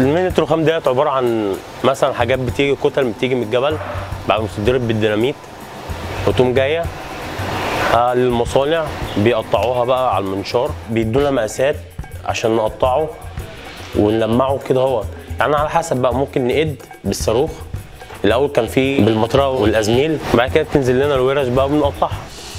المينة رخام ديت عباره عن مثلا حاجات بتيجي كتل بتيجي من الجبل بعد ما تتضرب بالديناميت وتقوم جايه آه للمصانع بيقطعوها بقى على المنشار بيدونا مقاسات عشان نقطعه ونلمعه كده هو يعني على حسب بقى ممكن نقد بالصاروخ الاول كان في بالمطرقه والازميل بعد كده بتنزل لنا الورش بقى وبنقطعها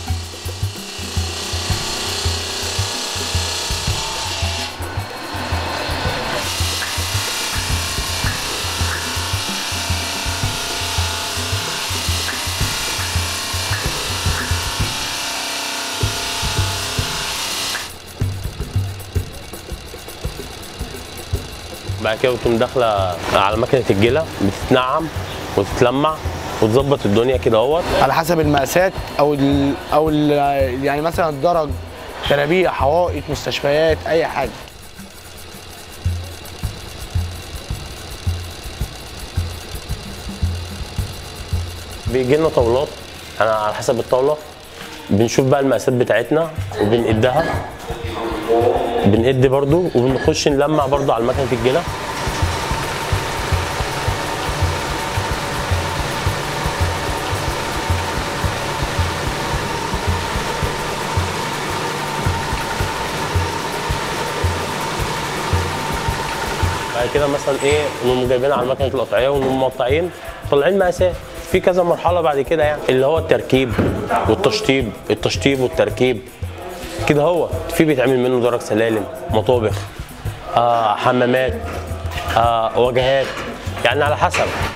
بعد كده بتقوم داخله على مكنه الجله بتتنعم وتتلمع وتظبط الدنيا كده اهوت على حسب المقاسات او ال او ال يعني مثلا الدرج ترابيع حوائط مستشفيات اي حاجه بيجي لنا طاولات انا على حسب الطاوله بنشوف بقى المقاسات بتاعتنا وبنقدها بنقد برضو وبنخش نلمع برضو على مكنه الجله بعد كده مثلا ايه نقوم جايبينها على مكنه القطعيه ونقوم مقطعين طالعين مقاسات في كذا مرحله بعد كده يعني اللي هو التركيب والتشطيب التشطيب والتركيب كده هو في بيتعمل منه درج سلالم مطابخ آه حمامات آه واجهات يعني على حسب